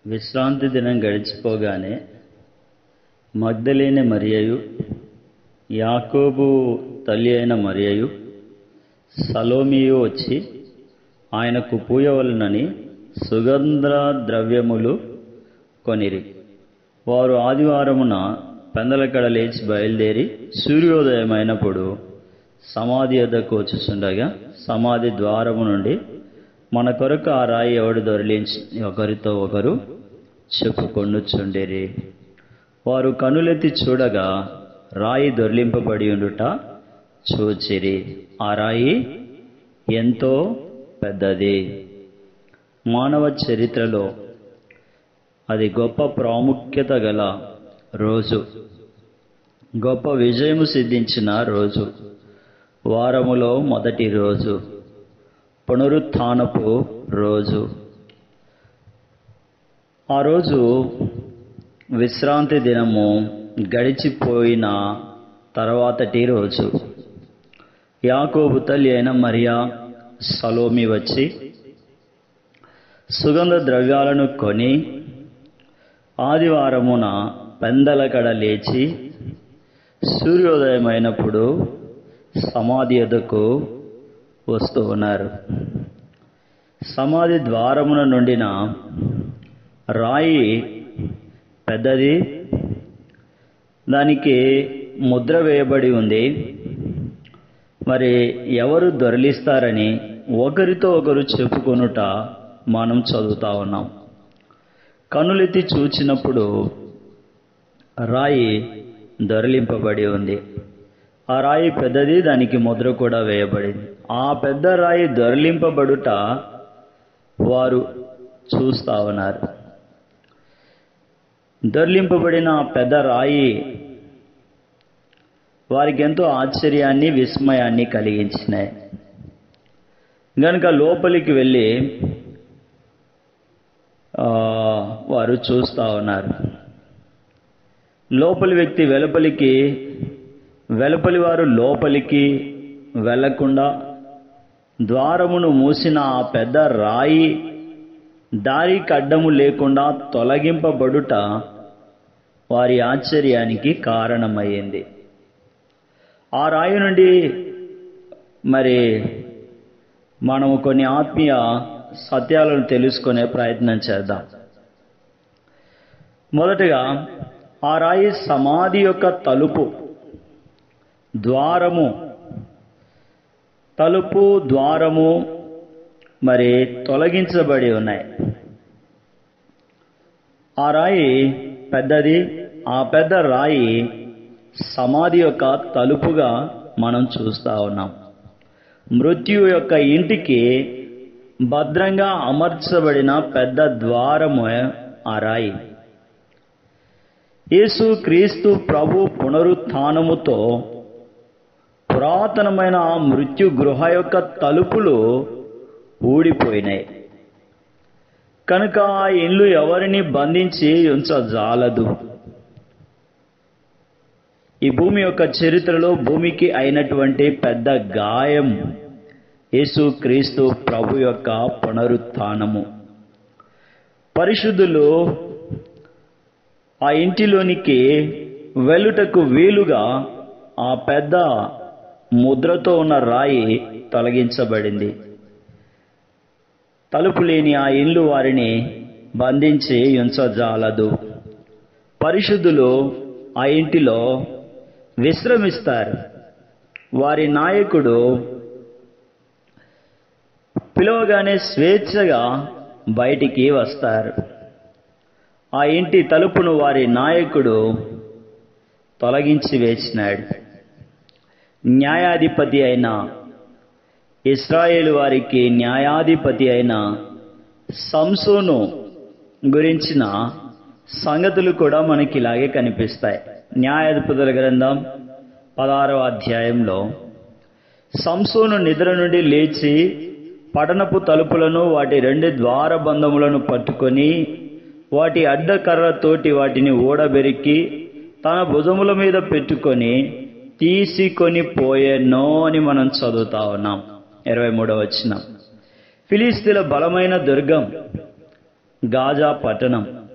విశ్రాంతి దినం గడిచిపోగానే మగ్ధలేని మరియయు యాకోబు తల్లి అయిన మరియయు సలోమియు వచ్చి ఆయనకు పూయవలనని సుగంధ ద్రవ్యములు కొనిరి వారు ఆదివారమున పెందలకడ లేచి బయలుదేరి సూర్యోదయమైనప్పుడు సమాధి వద్దకు వచ్చుచుండగా సమాధి ద్వారము నుండి మన కొరకు ఆ రాయి ఎవడు దొరిలించి ఒకరితో ఒకరు చెప్పుకొనుచుండిరి వారు కనులెత్తి చూడగా రాయి దొర్లింపబడి ఉండుట చూచిరి ఆ రాయి ఎంతో పెద్దది మానవ చరిత్రలో అది గొప్ప ప్రాముఖ్యత గల రోజు గొప్ప విజయము సిద్ధించిన రోజు వారములో మొదటి రోజు పునరుత్నపు రోజు ఆ రోజు విశ్రాంతి దినము గడిచిపోయిన తర్వాతటి రోజు యాకోబు తల్లి అయిన మరియా సలోమి వచ్చి సుగంధ ద్రవ్యాలను కొని ఆదివారమున పెందలకడ లేచి సూర్యోదయమైనప్పుడు సమాధి ఎదుకు వస్తూ ఉన్నారు సమాధి ద్వారమున నుండిన రాయి పెద్దది దానికి ముద్ర వేయబడి ఉంది మరి ఎవరు దొరలిస్తారని ఒకరితో ఒకరు చెప్పుకొనుట మనం చదువుతా ఉన్నాం కనులెత్తి చూచినప్పుడు రాయి దొరలింపబడి ఉంది ఆ రాయి పెద్దది దానికి ముద్ర కూడా వేయబడింది ఆ పెద్ద రాయి దొరలింపబడుట వారు చూస్తా ఉన్నారు దొర్లింపబడిన పెద్ద రాయి వారికి ఎంతో ఆశ్చర్యాన్ని విస్మయాన్ని కలిగించినాయి గనుక లోపలికి వెళ్ళి వారు చూస్తూ ఉన్నారు లోపలి వ్యక్తి వెలుపలికి వెలుపలి వారు లోపలికి వెళ్లకుండా ద్వారమును మూసిన ఆ పెద్ద రాయి దారికి అడ్డము లేకుండా తొలగింపబడుట వారి ఆశ్చర్యానికి కారణమయ్యింది ఆ రాయి నుండి మరి మనము కొన్ని ఆత్మీయ సత్యాలను తెలుసుకునే ప్రయత్నం చేద్దాం మొదటగా ఆ రాయి సమాధి యొక్క తలుపు ద్వారము తలుపు ద్వారము మరి తొలగించబడి ఉన్నాయి ఆ రాయి పెద్దది ఆ పెద్ద రాయి సమాధి యొక్క తలుపుగా మనం చూస్తా ఉన్నాం మృత్యు యొక్క ఇంటికి భద్రంగా అమర్చబడిన పెద్ద ద్వారము ఆ రాయి యేసు క్రీస్తు ప్రభు పునరుత్నముతో పురాతనమైన ఆ మృత్యు గృహ యొక్క తలుపులు ఊడిపోయినాయి కనుక ఆ ఇల్లు ఎవరిని బంధించి ఉంచజాలదు ఈ భూమి యొక్క చరిత్రలో భూమికి అయినటువంటి పెద్ద గాయం యేసు క్రీస్తు ప్రభు యొక్క పునరుత్నము పరిశుద్ధులు ఆ ఇంటిలోనికి వెలుటకు వీలుగా ఆ పెద్ద ముద్రతో ఉన్న రాయి తొలగించబడింది తలుపు లేని ఆ ఇల్లు వారిని బంధించి ఉంచజాలదు పరిశుద్ధులు ఆ ఇంటిలో విశ్రమిస్తారు వారి నాయకుడు పిలవగానే స్వేచ్ఛగా బయటికి వస్తారు ఆ ఇంటి తలుపును వారి నాయకుడు తొలగించి వేసినాడు న్యాయాధిపతి అయిన ఇస్రాయేల్ వారికి న్యాయాధిపతి అయిన సంసోను గురించిన సంగతులు కూడా మనకి ఇలాగే కనిపిస్తాయి న్యాయాధిపతుల గ్రంథం పదహారవ అధ్యాయంలో సంసోను నిద్ర నుండి లేచి పడనపు తలుపులను వాటి రెండు ద్వారబంధములను పట్టుకొని వాటి అడ్డకర్రతోటి వాటిని ఊడబెరికి తన భుజముల మీద పెట్టుకొని తీసుకొని పోయేనో అని మనం చదువుతా ఉన్నాం ఇరవై మూడవ వచ్చిన ఫిలిస్తీన్ల బలమైన దుర్గం గాజా పట్టణం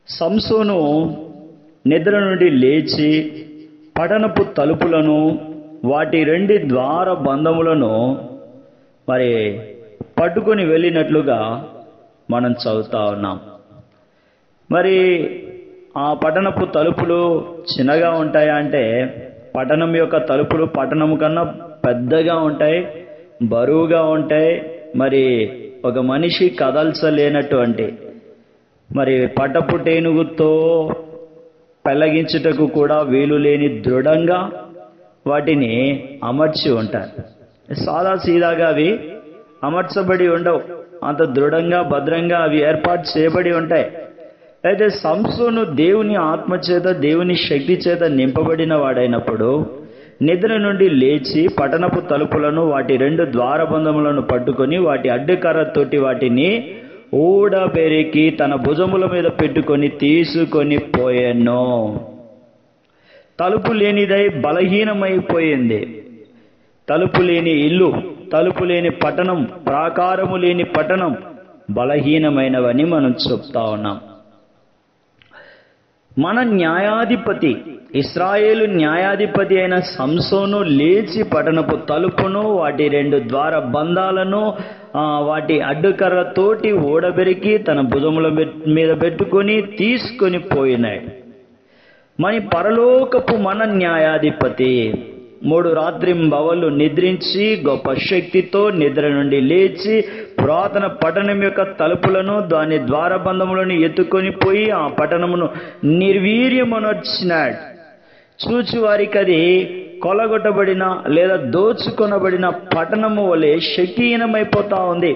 సంసోను నిద్ర నుండి లేచి పట్టణపు తలుపులను వాటి రెండు ద్వార బంధములను మరి పట్టుకొని వెళ్ళినట్లుగా మనం చదువుతా ఉన్నాం మరి ఆ పట్టణపు తలుపులు చిన్నగా ఉంటాయా అంటే పట్టణం యొక్క తలుపులు పట్టణం కన్నా పెద్దగా ఉంటాయి బరువుగా ఉంటాయి మరి ఒక మనిషి కదల్చలేనటువంటి మరి పట్టపు టేనుగుతో పెళ్ళగించుటకు కూడా వీలు లేని దృఢంగా వాటిని అమర్చి ఉంటారు సాదా సీదాగా అవి అమర్చబడి ఉండవు అంత దృఢంగా భద్రంగా అవి ఏర్పాటు చేయబడి ఉంటాయి అయితే సంసోను దేవుని ఆత్మచేత దేవుని శక్తి చేత నింపబడిన వాడైనప్పుడు నిద్ర నుండి లేచి పట్టణపు తలుపులను వాటి రెండు ద్వారబంధములను పట్టుకొని వాటి అడ్డుకర్రతోటి వాటిని ఊడబెరికి తన భుజముల మీద పెట్టుకొని తీసుకొని పోయాను తలుపు లేనిదై బలహీనమైపోయింది తలుపు లేని ఇల్లు తలుపు లేని పట్టణం ప్రాకారము లేని పట్టణం బలహీనమైనవని మనం చెప్తా ఉన్నాం మన న్యాయాధిపతి ఇస్రాయేలు న్యాయాధిపతి అయిన సంసోను లేచి పట్టణపు తలుపును వాటి రెండు ద్వార బంధాలను ఆ, వాటి అడ్డుకర్రతోటి ఓడబెరికి తన భుజముల మె- మీద పెట్టుకొని తీసుకొని పోయినాడు మన పరలోకపు మన న్యాయాధిపతి మూడు రాత్రింబవళ్ళు నిద్రించి గొప్ప శక్తితో నిద్ర నుండి లేచి పురాతన పట్టణం యొక్క తలుపులను దాని ద్వారబంధములను ఎత్తుకొని పోయి ఆ పట్టణమును నిర్వీర్యమనొచ్చినాడు చూచి వారికి అది కొలగొట్టబడిన లేదా దోచుకొనబడిన పట్టణము వలె శక్తిహీనమైపోతా ఉంది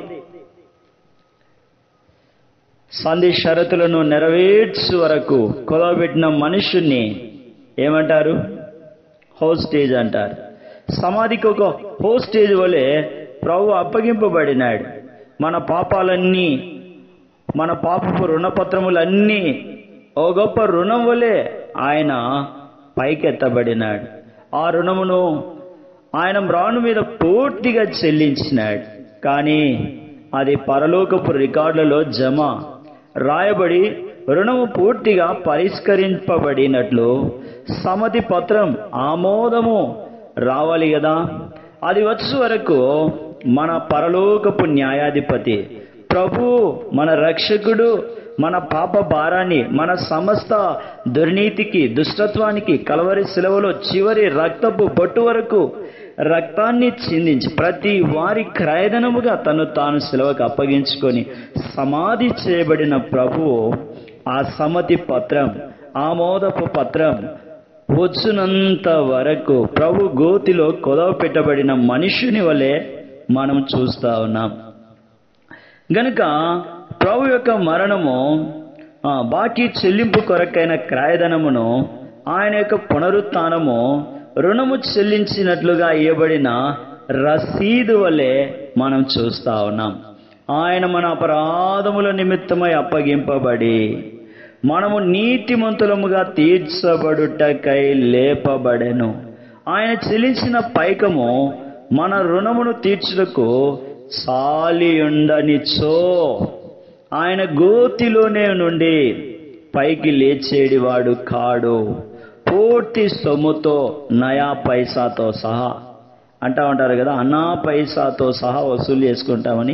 సంధి షరతులను నెరవేర్చు వరకు కొలవబెట్టిన మనుషుణ్ణి ఏమంటారు హోస్టేజ్ అంటారు సమాధికి ఒక హోస్టేజ్ వలె ప్రభు అప్పగింపబడినాడు మన పాపాలన్నీ మన పాపపు రుణపత్రములన్నీ ఓ గొప్ప రుణం వలె ఆయన పైకెత్తబడినాడు ఆ రుణమును ఆయన మ్రాను మీద పూర్తిగా చెల్లించినాడు కానీ అది పరలోకపు రికార్డులలో జమ రాయబడి రుణము పూర్తిగా పరిష్కరింపబడినట్లు సమతి పత్రం ఆమోదము రావాలి కదా అది వచ్చే వరకు మన పరలోకపు న్యాయాధిపతి ప్రభు మన రక్షకుడు మన పాప భారాన్ని మన సమస్త దుర్నీతికి దుష్టత్వానికి కలవరి శిలవలో చివరి రక్తపు బొట్టు వరకు రక్తాన్ని చిందించి ప్రతి వారి క్రయదనముగా తను తాను శిలవకు అప్పగించుకొని సమాధి చేయబడిన ప్రభువు ఆ సమతి పత్రం ఆమోదపు పత్రం వచ్చునంత వరకు ప్రభు గోతిలో కొదవ పెట్టబడిన మనుషుని వలె మనం చూస్తా ఉన్నాం గనుక ప్రభు యొక్క మరణము ఆ, బాకీ చెల్లింపు కొరకైన క్రాయధనమును ఆయన యొక్క పునరుత్నము రుణము చెల్లించినట్లుగా ఇవ్వబడిన రసీదు వలె మనం చూస్తా ఉన్నాం ఆయన మన అపరాధముల నిమిత్తమై అప్పగింపబడి మనము నీతిమంతులముగా తీర్చబడుటకై లేపబడెను ఆయన చెల్లించిన పైకము మన రుణమును తీర్చుటకు చాలియుండనిచో ఆయన గోతిలోనే నుండి పైకి లేచేడివాడు కాడు పూర్తి సొమ్ముతో నయా పైసాతో సహా అంటా ఉంటారు కదా అన్నా పైసాతో సహా వసూలు చేసుకుంటామని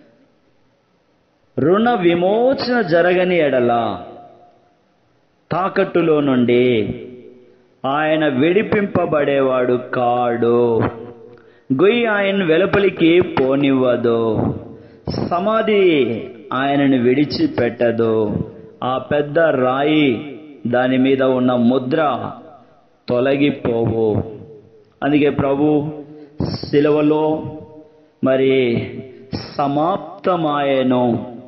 రుణ విమోచన జరగని ఎడల తాకట్టులో నుండి ఆయన విడిపింపబడేవాడు కాడు గొయ్యి ఆయన వెలుపలికి పోనివ్వదు సమాధి ఆయనను విడిచిపెట్టదు ఆ పెద్ద రాయి దాని మీద ఉన్న ముద్ర తొలగిపోవు అందుకే ప్రభు శిలువలో మరి సమాప్తమాయను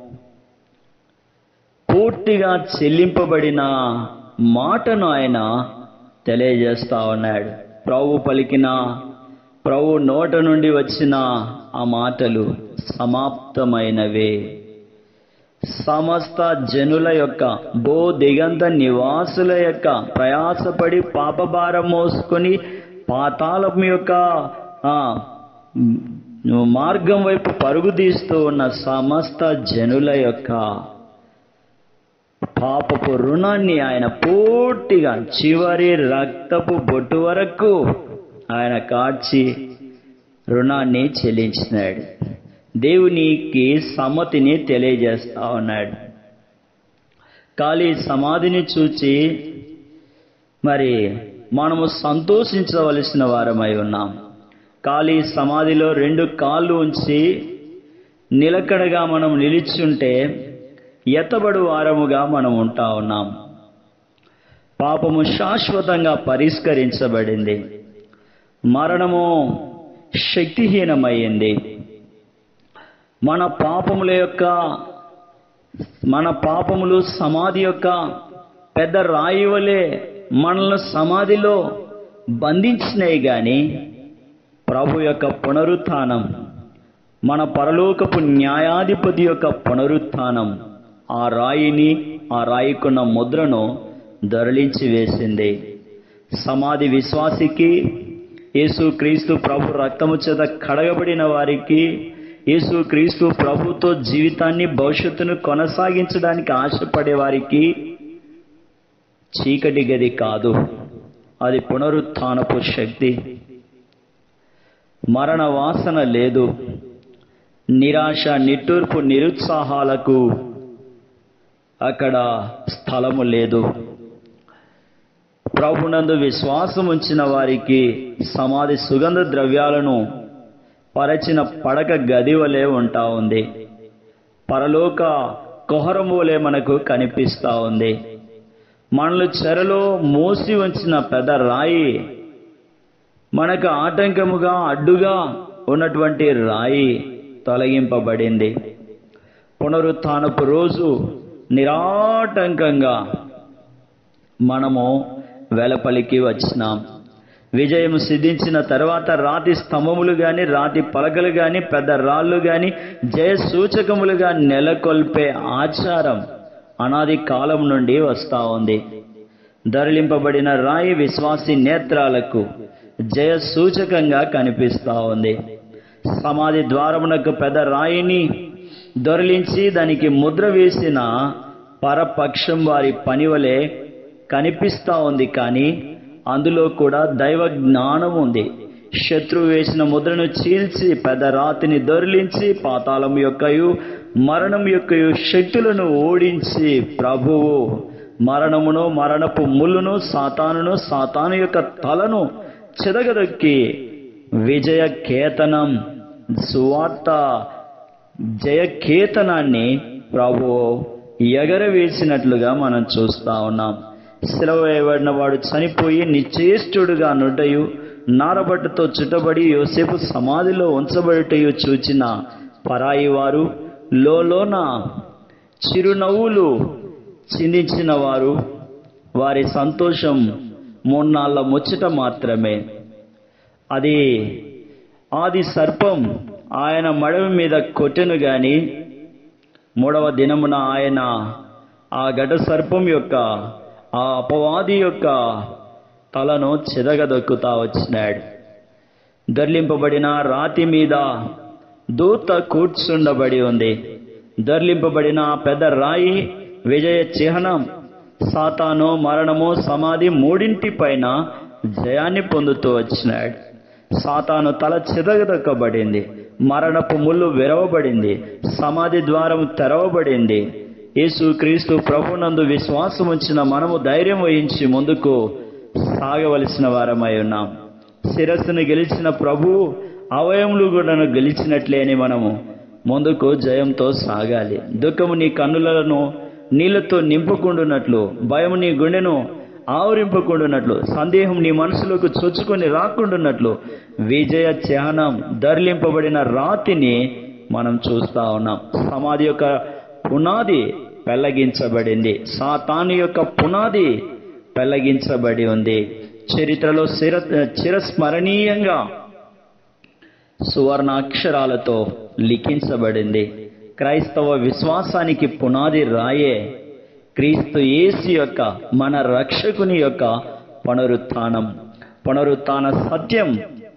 పూర్తిగా చెల్లింపబడిన మాటను ఆయన తెలియజేస్తా ఉన్నాడు ప్రభు పలికిన ప్రభు నోట నుండి వచ్చిన ఆ మాటలు సమాప్తమైనవే సమస్త జనుల యొక్క భూ దిగంత నివాసుల యొక్క ప్రయాసపడి పాపభారం మోసుకొని పాతాళం యొక్క ఆ, మ్, మార్గం వైపు పరుగు తీస్తూ ఉన్న సమస్త జనుల యొక్క పాపపు రుణాన్ని ఆయన పూర్తిగా చివరి రక్తపు బొట్టు వరకు ఆయన కార్చి రుణాన్ని చెల్లించినాడు దేవునికి సమ్మతిని తెలియజేస్తా ఉన్నాడు ఖాళీ సమాధిని చూచి మరి మనము సంతోషించవలసిన వారమై ఉన్నాం ఖాళీ సమాధిలో రెండు కాళ్ళు ఉంచి నిలకడగా మనం నిలిచుంటే ఎత్తబడు వారముగా మనం ఉంటా ఉన్నాం పాపము శాశ్వతంగా పరిష్కరించబడింది మరణము శక్తిహీనమయ్యింది మన పాపముల యొక్క మన పాపములు సమాధి యొక్క పెద్ద రాయి వలె మనల్ని సమాధిలో బంధించినాయి గాని ప్రభు యొక్క పునరుత్థానం మన పరలోకపు న్యాయాధిపతి యొక్క పునరుత్థానం ఆ రాయిని ఆ రాయికున్న ముద్రను దొరలించి వేసింది సమాధి విశ్వాసికి యేసు క్రీస్తు ప్రభు రక్తము చేత కడగబడిన వారికి యేసు క్రీస్తు ప్రభుతో జీవితాన్ని భవిష్యత్తును కొనసాగించడానికి ఆశపడే వారికి చీకటి గది కాదు అది పునరుత్థానపు శక్తి మరణ వాసన లేదు నిరాశ నిట్టూర్పు నిరుత్సాహాలకు అక్కడ స్థలము లేదు ప్రభునందు విశ్వాసం ఉంచిన వారికి సమాధి సుగంధ ద్రవ్యాలను పరచిన పడక గది వలె ఉంటా ఉంది పరలోక కుహరం వలె మనకు కనిపిస్తా ఉంది మనల్ని చెరలో మోసి ఉంచిన పెద్ద రాయి మనకు ఆటంకముగా అడ్డుగా ఉన్నటువంటి రాయి తొలగింపబడింది పునరుత్నపు రోజు నిరాటంకంగా మనము వెలపలికి వచ్చినాం విజయం సిద్ధించిన తర్వాత రాతి స్తంభములు గాని రాతి పలకలు గాని పెద్ద రాళ్ళు గాని జయ సూచకములుగా నెలకొల్పే ఆచారం అనాది కాలం నుండి వస్తా ఉంది దరలింపబడిన రాయి విశ్వాసి నేత్రాలకు జయ సూచకంగా కనిపిస్తా ఉంది సమాధి ద్వారమునకు పెద్ద రాయిని దొరలించి దానికి ముద్ర వేసిన పరపక్షం వారి పనివలే కనిపిస్తా ఉంది కానీ అందులో కూడా దైవ జ్ఞానం ఉంది శత్రువు వేసిన ముద్రను చీల్చి పెద్ద రాతిని దొరిలించి పాతాళం యొక్కయు మరణం యొక్కయు శక్తులను ఓడించి ప్రభువు మరణమును మరణపు ముళ్ళును సాతానును సాతాను యొక్క తలను చెదగదొక్కి విజయ కేతనం సువార్త జయకేతనాన్ని ప్రభు ఎగరవేసినట్లుగా మనం చూస్తా ఉన్నాం సెలవు వేయబడిన వాడు చనిపోయి నిశ్చేష్టుడుగా నుటయు నారబట్టతో చుట్టబడి యోసేపు సమాధిలో ఉంచబడుటయు చూచిన పరాయి వారు లోన చిరునవ్వులు చిందించిన వారు వారి సంతోషం మూన్నాళ్ళ ముచ్చట మాత్రమే అది ఆది సర్పం ఆయన మడవి మీద కొట్టెను గాని మూడవ దినమున ఆయన ఆ ఘట సర్పం యొక్క ఆ అపవాది యొక్క తలను చెదగదొక్కుతా వచ్చినాడు దర్లింపబడిన రాతి మీద దూత కూర్చుండబడి ఉంది దర్లింపబడిన పెద్ద రాయి విజయ చిహ్నం సాతాను మరణము సమాధి మూడింటి పైన జయాన్ని పొందుతూ వచ్చినాడు సాతాను తల చెదగదొక్కబడింది మరణపు ముళ్ళు విరవబడింది సమాధి ద్వారం తెరవబడింది యేసు క్రీస్తు ప్రభునందు విశ్వాసం ఉంచిన మనము ధైర్యం వహించి ముందుకు సాగవలసిన వారమై ఉన్నాం శిరస్సును గెలిచిన ప్రభువు అవయములు కూడాను గెలిచినట్లే అని మనము ముందుకు జయంతో సాగాలి దుఃఖము నీ కన్నులను నీళ్లతో నింపుకుండున్నట్లు భయము నీ గుండెను ఆవరింపకుండున్నట్లు సందేహం నీ మనసులోకి చొచ్చుకొని రాకుండున్నట్లు విజయ చిహ్నం దర్లింపబడిన రాతిని మనం చూస్తా ఉన్నాం సమాధి యొక్క పునాది పెళ్లగించబడింది సాతాను యొక్క పునాది పెళ్లగించబడి ఉంది చరిత్రలో చిర చిరస్మరణీయంగా సువర్ణ అక్షరాలతో లిఖించబడింది క్రైస్తవ విశ్వాసానికి పునాది రాయే క్రీస్తు యేసు యొక్క మన రక్షకుని యొక్క పునరుత్థానం పునరుత్థాన సత్యం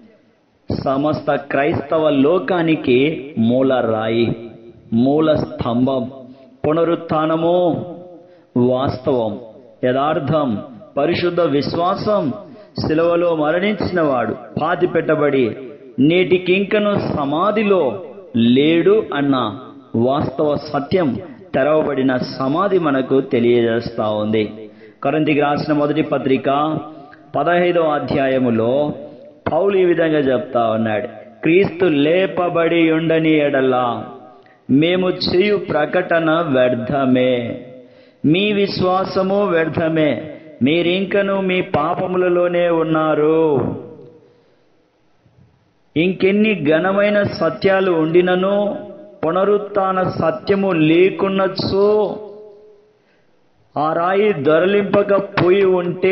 సమస్త క్రైస్తవ లోకానికి మూల రాయి మూల స్తంభం పునరుత్థానము వాస్తవం యథార్థం పరిశుద్ధ విశ్వాసం శిలవలో మరణించిన వాడు పాతి పెట్టబడి నేటికింకను సమాధిలో లేడు అన్న వాస్తవ సత్యం తెరవబడిన సమాధి మనకు తెలియజేస్తా ఉంది కొరంతికి రాసిన మొదటి పత్రిక పదహైదో అధ్యాయములో పౌలు ఈ విధంగా చెప్తా ఉన్నాడు క్రీస్తు లేపబడి ఉండని ఎడలా మేము చేయు ప్రకటన వ్యర్థమే మీ విశ్వాసము వ్యర్థమే మీరింకను మీ పాపములలోనే ఉన్నారు ఇంకెన్ని ఘనమైన సత్యాలు ఉండినను పునరుత్న సత్యము లేకున్నచో ఆ రాయి దొరలింపకపోయి ఉంటే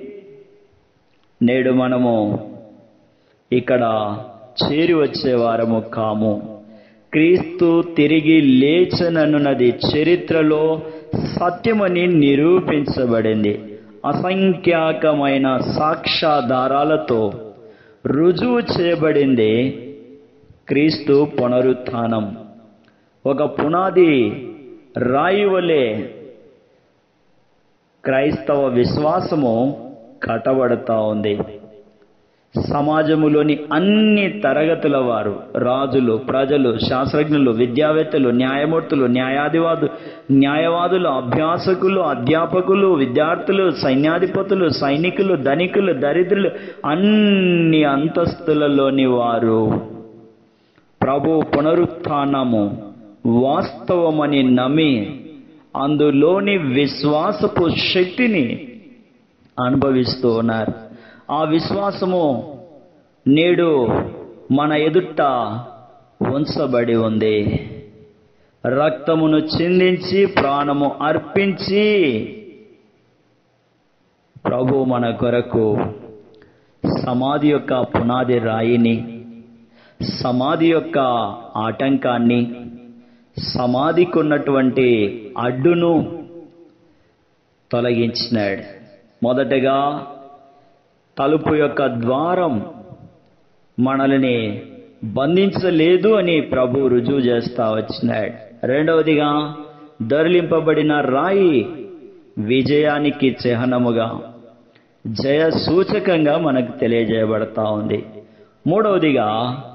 నేడు మనము ఇక్కడ చేరి వచ్చే వారము కాము క్రీస్తు తిరిగి లేచననున్నది చరిత్రలో సత్యమని నిరూపించబడింది అసంఖ్యాకమైన సాక్ష్యాధారాలతో రుజువు చేయబడింది క్రీస్తు పునరుత్థానం ఒక పునాది రాయి వలె క్రైస్తవ విశ్వాసము కట్టబడుతా ఉంది సమాజములోని అన్ని తరగతుల వారు రాజులు ప్రజలు శాస్త్రజ్ఞులు విద్యావేత్తలు న్యాయమూర్తులు న్యాయాధివాదు న్యాయవాదులు అభ్యాసకులు అధ్యాపకులు విద్యార్థులు సైన్యాధిపతులు సైనికులు ధనికులు దరిద్రులు అన్ని అంతస్తులలోని వారు ప్రభు పునరుత్నము వాస్తవమని నమ్మి అందులోని విశ్వాసపు శక్తిని అనుభవిస్తూ ఉన్నారు ఆ విశ్వాసము నేడు మన ఎదుట ఉంచబడి ఉంది రక్తమును చిందించి ప్రాణము అర్పించి ప్రభు మన కొరకు సమాధి యొక్క పునాది రాయిని సమాధి యొక్క ఆటంకాన్ని సమాధికి ఉన్నటువంటి అడ్డును తొలగించినాడు మొదటగా తలుపు యొక్క ద్వారం మనల్ని బంధించలేదు అని ప్రభు రుజువు చేస్తా వచ్చినాడు రెండవదిగా దొరిలింపబడిన రాయి విజయానికి చిహ్నముగా జయ సూచకంగా మనకు తెలియజేయబడతా ఉంది మూడవదిగా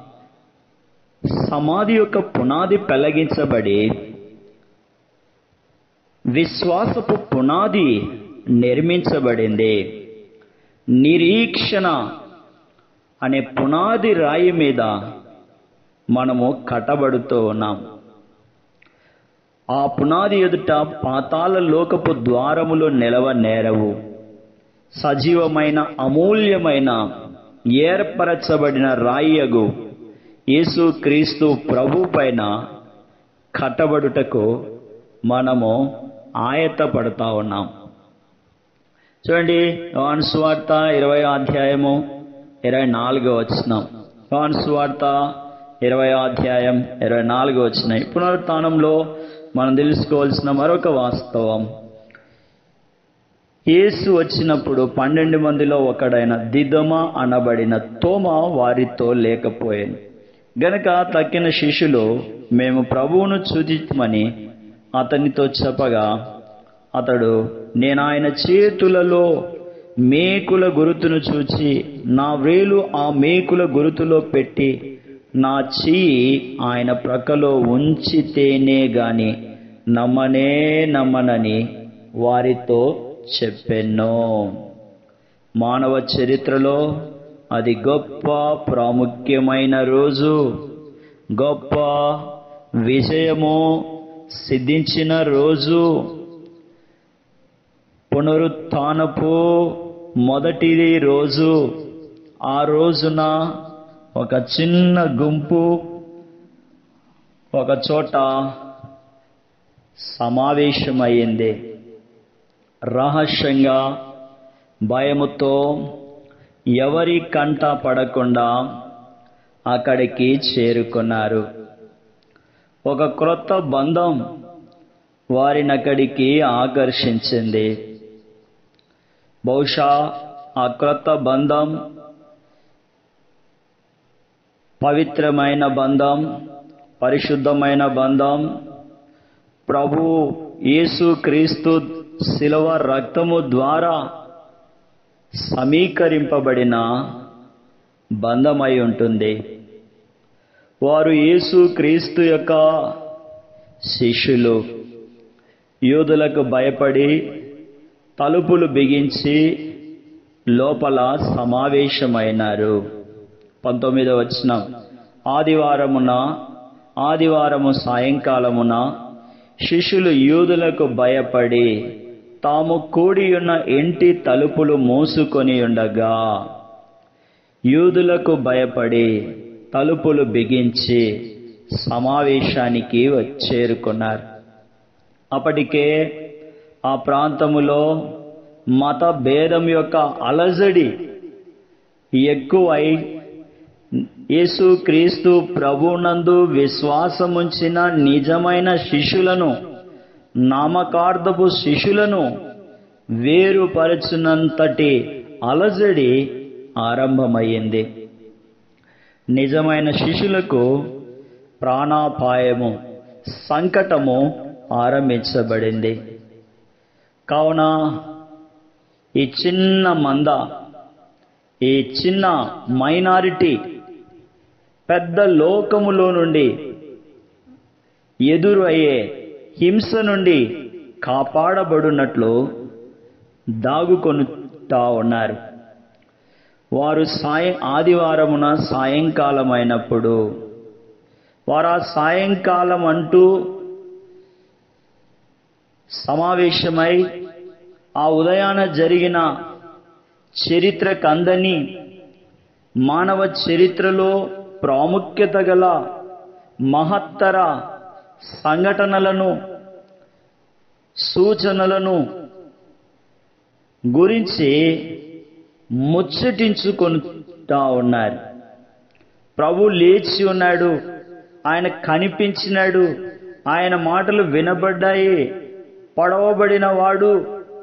సమాధి యొక్క పునాది పెళ్లగించబడి విశ్వాసపు పునాది నిర్మించబడింది నిరీక్షణ అనే పునాది రాయి మీద మనము కట్టబడుతూ ఉన్నాం ఆ పునాది ఎదుట పాతాల లోకపు ద్వారములు నిలవ నేరవు సజీవమైన అమూల్యమైన ఏర్పరచబడిన రాయియగు యేసు క్రీస్తు ప్రభు పైన కట్టబడుటకు మనము ఆయత్తపడతా ఉన్నాం చూడండి యోహాను సువార్త ఇరవై అధ్యాయము ఇరవై నాలుగో వచ్చినాం యోహాను సువార్త ఇరవై అధ్యాయం ఇరవై నాలుగో వచ్చినాయి పునరుత్నంలో మనం తెలుసుకోవాల్సిన మరొక వాస్తవం యేసు వచ్చినప్పుడు పన్నెండు మందిలో ఒకడైన దిదమ అనబడిన తోమ వారితో లేకపోయాను గనక తక్కిన శిష్యులు మేము ప్రభువును చూచిమని అతనితో చెప్పగా అతడు నేను ఆయన చేతులలో మేకుల గురుతును చూచి నా వేలు ఆ మేకుల గురుతులో పెట్టి నా చెయ్యి ఆయన ప్రక్కలో ఉంచితేనే గాని నమ్మనే నమ్మనని వారితో చెప్పెన్నో మానవ చరిత్రలో అది గొప్ప ప్రాముఖ్యమైన రోజు గొప్ప విజయము సిద్ధించిన రోజు పునరుత్నపు మొదటిది రోజు ఆ రోజున ఒక చిన్న గుంపు ఒక చోట సమావేశమయ్యింది రహస్యంగా భయముతో ఎవరి కంట పడకుండా అక్కడికి చేరుకున్నారు ఒక క్రొత్త బంధం వారిని అక్కడికి ఆకర్షించింది బహుశా ఆ క్రొత్త బంధం పవిత్రమైన బంధం పరిశుద్ధమైన బంధం ప్రభు యేసు క్రీస్తు శిలవ రక్తము ద్వారా సమీకరింపబడిన బంధమై ఉంటుంది వారు యేసు క్రీస్తు యొక్క శిష్యులు యూదులకు భయపడి తలుపులు బిగించి లోపల సమావేశమైనారు పంతొమ్మిదవ వచనం ఆదివారమున ఆదివారము సాయంకాలమున శిష్యులు యూదులకు భయపడి తాము కూడి ఉన్న ఇంటి తలుపులు మూసుకొని ఉండగా యూదులకు భయపడి తలుపులు బిగించి సమావేశానికి చేరుకున్నారు అప్పటికే ఆ ప్రాంతములో మత భేదం యొక్క అలజడి ఎక్కువై యేసు క్రీస్తు ప్రభునందు విశ్వాసముంచిన నిజమైన శిష్యులను నామకార్థపు శిష్యులను వేరుపరచునంతటి అలజడి ఆరంభమయ్యింది నిజమైన శిష్యులకు ప్రాణాపాయము సంకటము ఆరంభించబడింది కావున ఈ చిన్న మంద ఈ చిన్న మైనారిటీ పెద్ద లోకములో నుండి ఎదురు అయ్యే హింస నుండి కాపాడబడినట్లు దాగుకొనుతా ఉన్నారు వారు సాయం ఆదివారమున సాయంకాలం అయినప్పుడు వారు ఆ సాయంకాలం అంటూ సమావేశమై ఆ ఉదయాన జరిగిన చరిత్ర కందని మానవ చరిత్రలో ప్రాముఖ్యత గల మహత్తర సంఘటనలను సూచనలను గురించి ముచ్చటించుకుంటా ఉన్నారు ప్రభు లేచి ఉన్నాడు ఆయన కనిపించినాడు ఆయన మాటలు వినబడ్డాయి పడవబడిన వాడు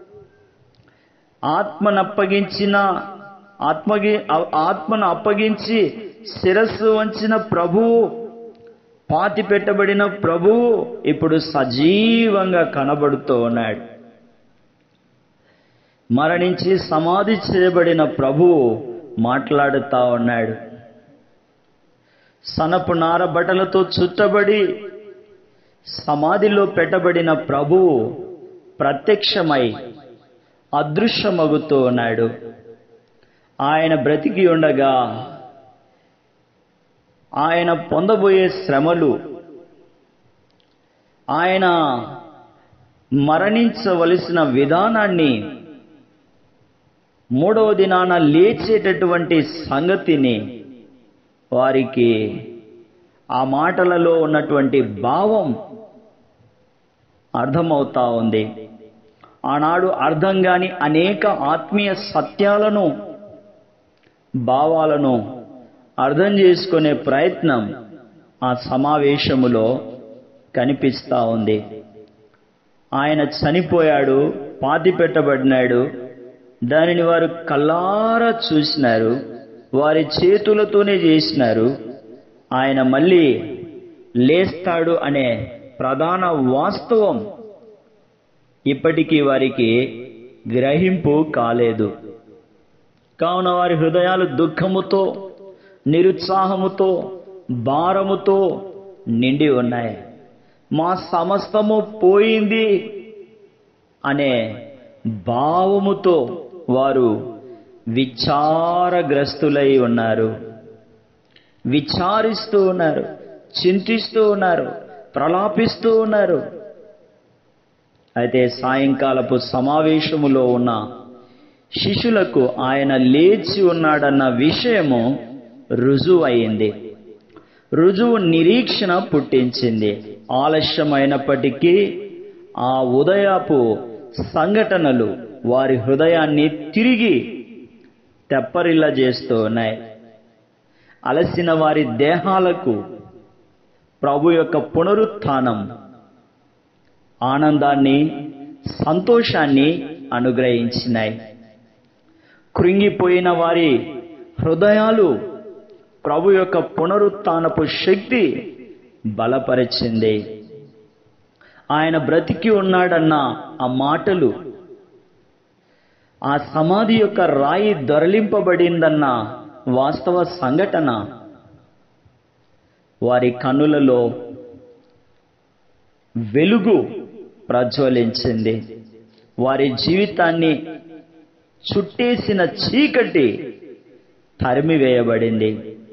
ఆత్మను అప్పగించిన ఆత్మగి ఆత్మను అప్పగించి శిరస్సు వంచిన ప్రభువు పాతి పెట్టబడిన ప్రభువు ఇప్పుడు సజీవంగా కనబడుతూ ఉన్నాడు మరణించి సమాధి చేయబడిన ప్రభువు మాట్లాడుతా ఉన్నాడు సనపు నార బట్టలతో చుట్టబడి సమాధిలో పెట్టబడిన ప్రభువు ప్రత్యక్షమై అదృశ్యమగుతూ ఉన్నాడు ఆయన బ్రతికి ఉండగా ఆయన పొందబోయే శ్రమలు ఆయన మరణించవలసిన విధానాన్ని మూడవ దినాన లేచేటటువంటి సంగతిని వారికి ఆ మాటలలో ఉన్నటువంటి భావం అర్థమవుతా ఉంది ఆనాడు అర్థం కాని అనేక ఆత్మీయ సత్యాలను భావాలను అర్థం చేసుకునే ప్రయత్నం ఆ సమావేశములో కనిపిస్తా ఉంది ఆయన చనిపోయాడు పాతి పెట్టబడినాడు దానిని వారు కల్లారా చూసినారు వారి చేతులతోనే చేసినారు ఆయన మళ్ళీ లేస్తాడు అనే ప్రధాన వాస్తవం ఇప్పటికీ వారికి గ్రహింపు కాలేదు కావున వారి హృదయాలు దుఃఖముతో నిరుత్సాహముతో భారముతో నిండి ఉన్నాయి మా సమస్తము పోయింది అనే భావముతో వారు విచారగ్రస్తులై ఉన్నారు విచారిస్తూ ఉన్నారు చింతిస్తూ ఉన్నారు ప్రలాపిస్తూ ఉన్నారు అయితే సాయంకాలపు సమావేశములో ఉన్న శిష్యులకు ఆయన లేచి ఉన్నాడన్న విషయము రుజువయింది రుజువు నిరీక్షణ పుట్టించింది ఆలస్యమైనప్పటికీ ఆ ఉదయపు సంఘటనలు వారి హృదయాన్ని తిరిగి తెప్పరిల్ల చేస్తూ ఉన్నాయి అలసిన వారి దేహాలకు ప్రభు యొక్క పునరుత్థానం ఆనందాన్ని సంతోషాన్ని అనుగ్రహించినాయి కృంగిపోయిన వారి హృదయాలు ప్రభు యొక్క పునరుత్నపు శక్తి బలపరిచింది ఆయన బ్రతికి ఉన్నాడన్న ఆ మాటలు ఆ సమాధి యొక్క రాయి దొరలింపబడిందన్న వాస్తవ సంఘటన వారి కన్నులలో వెలుగు ప్రజ్వలించింది వారి జీవితాన్ని చుట్టేసిన చీకటి తరిమివేయబడింది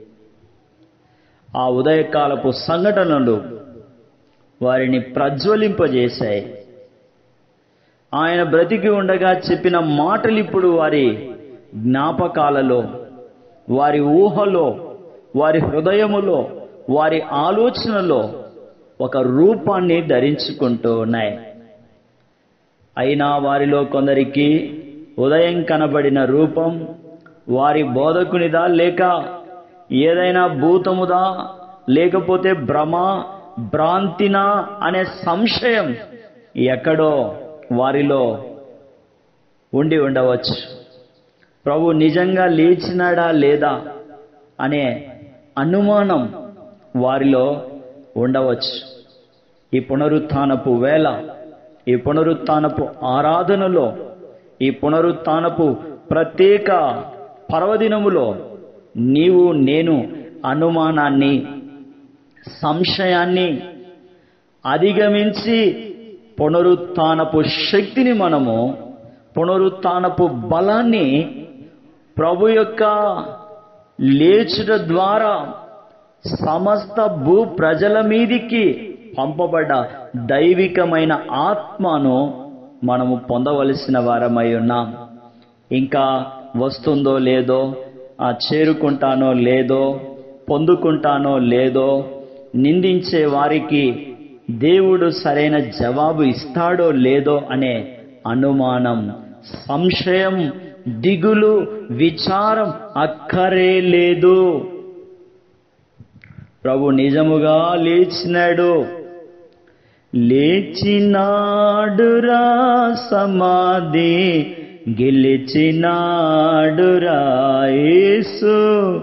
ఆ ఉదయకాలపు సంఘటనలు వారిని ప్రజ్వలింపజేశాయి ఆయన బ్రతికి ఉండగా చెప్పిన మాటలు ఇప్పుడు వారి జ్ఞాపకాలలో వారి ఊహలో వారి హృదయములో వారి ఆలోచనలో ఒక రూపాన్ని ధరించుకుంటూ ఉన్నాయి అయినా వారిలో కొందరికి ఉదయం కనబడిన రూపం వారి బోధకునిదా లేక ఏదైనా భూతముదా లేకపోతే భ్రమ భ్రాంతినా అనే సంశయం ఎక్కడో వారిలో ఉండి ఉండవచ్చు ప్రభు నిజంగా లేచినాడా లేదా అనే అనుమానం వారిలో ఉండవచ్చు ఈ పునరుత్నపు వేళ ఈ పునరుత్నపు ఆరాధనలో ఈ పునరుత్నపు ప్రత్యేక పర్వదినములో నీవు నేను అనుమానాన్ని సంశయాన్ని అధిగమించి పునరుత్నపు శక్తిని మనము పునరుత్నపు బలాన్ని ప్రభు యొక్క లేచుట ద్వారా సమస్త భూ ప్రజల మీదికి పంపబడ్డ దైవికమైన ఆత్మను మనము పొందవలసిన వారమై ఉన్నాం ఇంకా వస్తుందో లేదో ఆ చేరుకుంటానో లేదో పొందుకుంటానో లేదో నిందించే వారికి దేవుడు సరైన జవాబు ఇస్తాడో లేదో అనే అనుమానం సంశయం దిగులు విచారం అక్కరే లేదు ప్రభు నిజముగా లేచినాడు లేచినాడురా సమాధి గెలిచినాడురా యేసు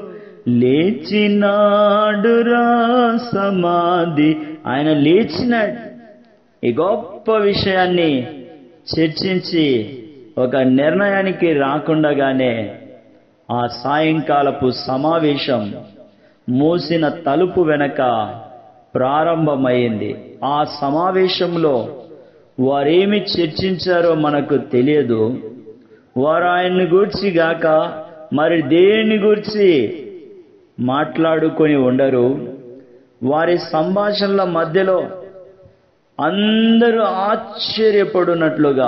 లేచినాడురా సమాధి ఆయన లేచినాడు ఈ గొప్ప విషయాన్ని చర్చించి ఒక నిర్ణయానికి రాకుండగానే ఆ సాయంకాలపు సమావేశం మూసిన తలుపు వెనక ప్రారంభమైంది ఆ సమావేశంలో వారేమి చర్చించారో మనకు తెలియదు వారు ఆయన్ని గూర్చి గాక మరి దేన్ని గూర్చి మాట్లాడుకొని ఉండరు వారి సంభాషణల మధ్యలో అందరూ ఆశ్చర్యపడినట్లుగా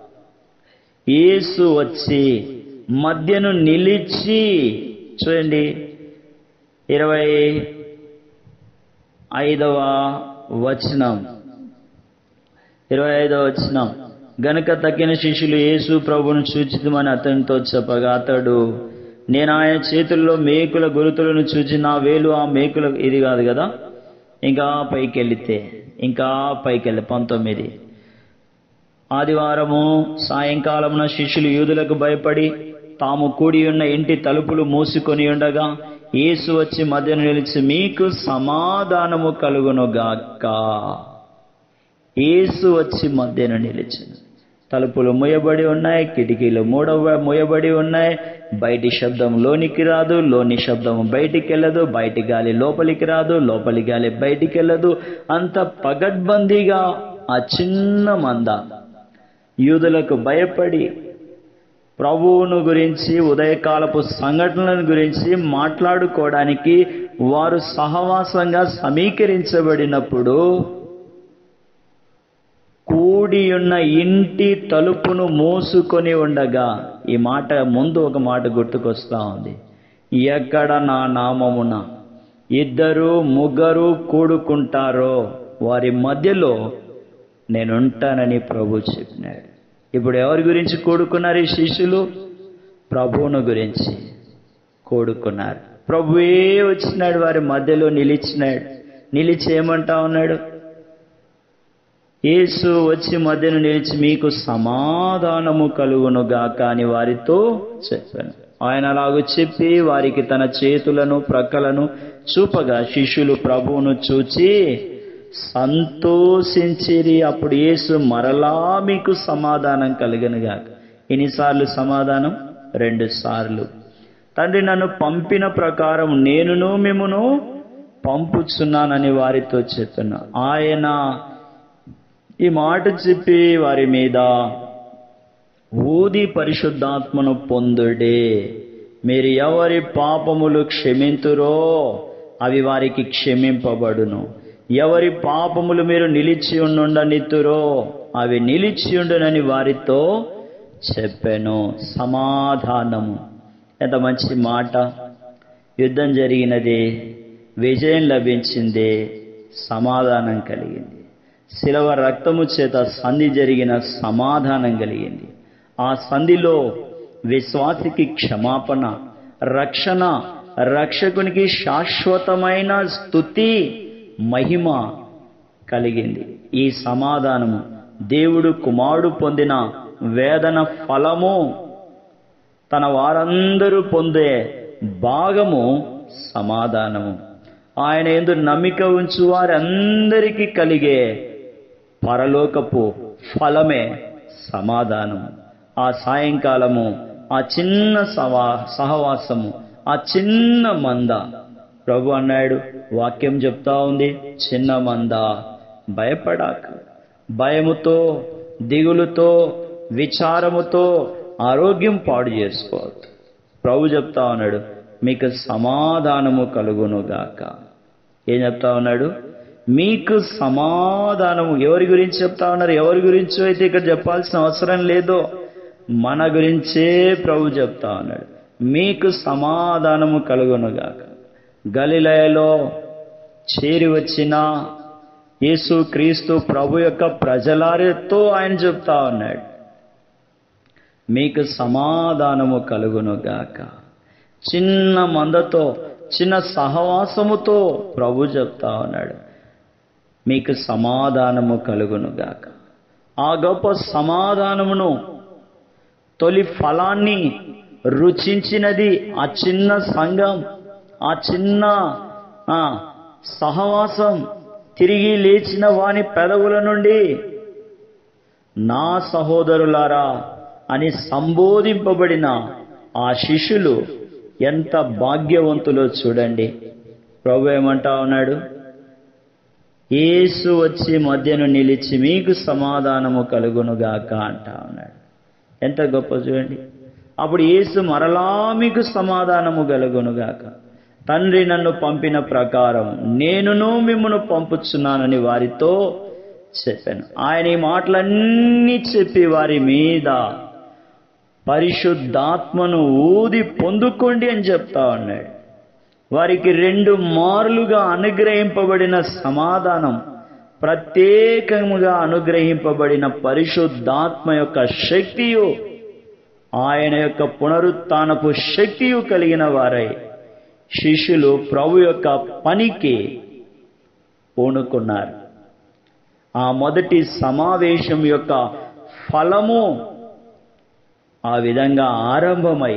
యేసు వచ్చి మధ్యను నిలిచి చూడండి ఇరవై ఐదవ వచనం ఇరవై ఐదవ వచనం గనుక తక్కిన శిష్యులు యేసు ప్రభువును సూచితమని అతనితో చెప్పగా అతడు నేను ఆయన చేతుల్లో మేకుల గురుతులను చూచి నా వేలు ఆ మేకుల ఇది కాదు కదా ఇంకా పైకి వెళితే ఇంకా పైకి వెళ్ళి పంతొమ్మిది ఆదివారము సాయంకాలమున శిష్యులు యూదులకు భయపడి తాము కూడి ఉన్న ఇంటి తలుపులు మూసుకొని ఉండగా యేసు వచ్చి మధ్యన నిలిచి మీకు సమాధానము కలుగునుగాక యేసు వచ్చి మధ్యన నిలిచిన తలుపులు మూయబడి ఉన్నాయి కిటికీలు మూడవ మూయబడి ఉన్నాయి బయటి శబ్దం లోనికి రాదు లోని శబ్దం బయటికి వెళ్ళదు బయటి గాలి లోపలికి రాదు లోపలి గాలి బయటికి వెళ్ళదు అంత పగడ్బందీగా ఆ చిన్న మంద యూదులకు భయపడి ప్రభువును గురించి ఉదయకాలపు సంఘటనలను గురించి మాట్లాడుకోవడానికి వారు సహవాసంగా సమీకరించబడినప్పుడు కూడి ఉన్న ఇంటి తలుపును మూసుకొని ఉండగా ఈ మాట ముందు ఒక మాట గుర్తుకొస్తా ఉంది ఎక్కడ నా నామమున ఇద్దరు ముగ్గురు కూడుకుంటారో వారి మధ్యలో నేనుంటానని ప్రభు చెప్పినాడు ఇప్పుడు ఎవరి గురించి కూడుకున్నారు ఈ శిష్యులు ప్రభువును గురించి కూడుకున్నారు ప్రభువే వచ్చినాడు వారి మధ్యలో నిలిచినాడు నిలిచి ఏమంటా ఉన్నాడు యేసు వచ్చి మధ్యను నిలిచి మీకు సమాధానము కలుగునుగాక అని వారితో చెప్పాను ఆయన అలాగూ చెప్పి వారికి తన చేతులను ప్రక్కలను చూపగా శిష్యులు ప్రభువును చూచి సంతోషించిరి అప్పుడు యేసు మరలా మీకు సమాధానం కలిగనుగాక ఎన్నిసార్లు సమాధానం రెండు సార్లు తండ్రి నన్ను పంపిన ప్రకారం నేనును మిమ్మును పంపుచున్నానని వారితో చెప్పిన ఆయన ఈ మాట చెప్పి వారి మీద ఊది పరిశుద్ధాత్మను పొందుడే మీరు ఎవరి పాపములు క్షమింతురో అవి వారికి క్షమింపబడును ఎవరి పాపములు మీరు నిలిచి ఉండుండనిత్తురో అవి నిలిచి ఉండునని వారితో చెప్పాను సమాధానము ఎంత మంచి మాట యుద్ధం జరిగినది విజయం లభించింది సమాధానం కలిగింది శిలవ రక్తము చేత సంధి జరిగిన సమాధానం కలిగింది ఆ సంధిలో విశ్వాసికి క్షమాపణ రక్షణ రక్షకునికి శాశ్వతమైన స్థుతి మహిమ కలిగింది ఈ సమాధానము దేవుడు కుమారుడు పొందిన వేదన ఫలము తన వారందరూ పొందే భాగము సమాధానము ఆయన ఎందు నమ్మిక ఉంచు వారందరికీ కలిగే పరలోకపు ఫలమే సమాధానము ఆ సాయంకాలము ఆ చిన్న సవా సహవాసము ఆ చిన్న మంద ప్రభు అన్నాడు వాక్యం చెప్తా ఉంది చిన్న మంద భయపడాక భయముతో దిగులుతో విచారముతో ఆరోగ్యం పాడు చేసుకోవద్దు ప్రభు చెప్తా ఉన్నాడు మీకు సమాధానము కలుగునుగాక ఏం చెప్తా ఉన్నాడు మీకు సమాధానము ఎవరి గురించి చెప్తా ఉన్నారు ఎవరి గురించో అయితే ఇక్కడ చెప్పాల్సిన అవసరం లేదో మన గురించే ప్రభు చెప్తా ఉన్నాడు మీకు సమాధానము కలుగునుగాక గలిలయలో చేరి వచ్చిన యేసు క్రీస్తు ప్రభు యొక్క ప్రజలారితో ఆయన చెప్తా ఉన్నాడు మీకు సమాధానము కలుగునుగాక చిన్న మందతో చిన్న సహవాసముతో ప్రభు చెప్తా ఉన్నాడు మీకు సమాధానము కలుగునుగాక ఆ గొప్ప సమాధానమును తొలి ఫలాన్ని రుచించినది ఆ చిన్న సంఘం ఆ చిన్న ఆ, సహవాసం తిరిగి లేచిన వాని పెదవుల నుండి నా సహోదరులారా అని సంబోధింపబడిన ఆ శిష్యులు ఎంత భాగ్యవంతులో చూడండి ప్రభు ఏమంటా ఉన్నాడు యేసు వచ్చి మధ్యను నిలిచి మీకు సమాధానము కలుగునుగాక అంటా ఉన్నాడు ఎంత గొప్ప చూడండి అప్పుడు యేసు మరలా మీకు సమాధానము కలుగునుగాక తండ్రి నన్ను పంపిన ప్రకారం నేనును మిమ్మను పంపుచున్నానని వారితో చెప్పాను ఆయన ఈ మాటలన్నీ చెప్పి వారి మీద పరిశుద్ధాత్మను ఊది పొందుకోండి అని చెప్తా ఉన్నాడు వారికి రెండు మారులుగా అనుగ్రహింపబడిన సమాధానం ప్రత్యేకముగా అనుగ్రహింపబడిన పరిశుద్ధాత్మ యొక్క శక్తియు ఆయన యొక్క పునరుత్నపు శక్తియు కలిగిన వారై శిష్యులు ప్రభు యొక్క పనికి పూనుకున్నారు ఆ మొదటి సమావేశం యొక్క ఫలము ఆ విధంగా ఆరంభమై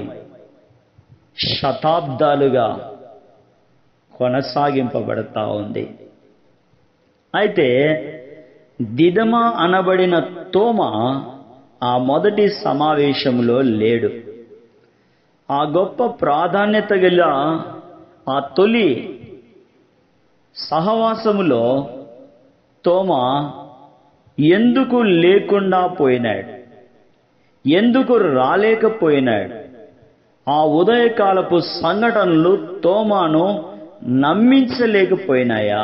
శతాబ్దాలుగా కొనసాగింపబడతా ఉంది అయితే దిదమ అనబడిన తోమ ఆ మొదటి సమావేశంలో లేడు ఆ గొప్ప ప్రాధాన్యత గల ఆ తొలి సహవాసములో తోమ ఎందుకు లేకుండా పోయినాడు ఎందుకు రాలేకపోయినాడు ఆ ఉదయకాలపు సంఘటనలు తోమాను నమ్మించలేకపోయినాయా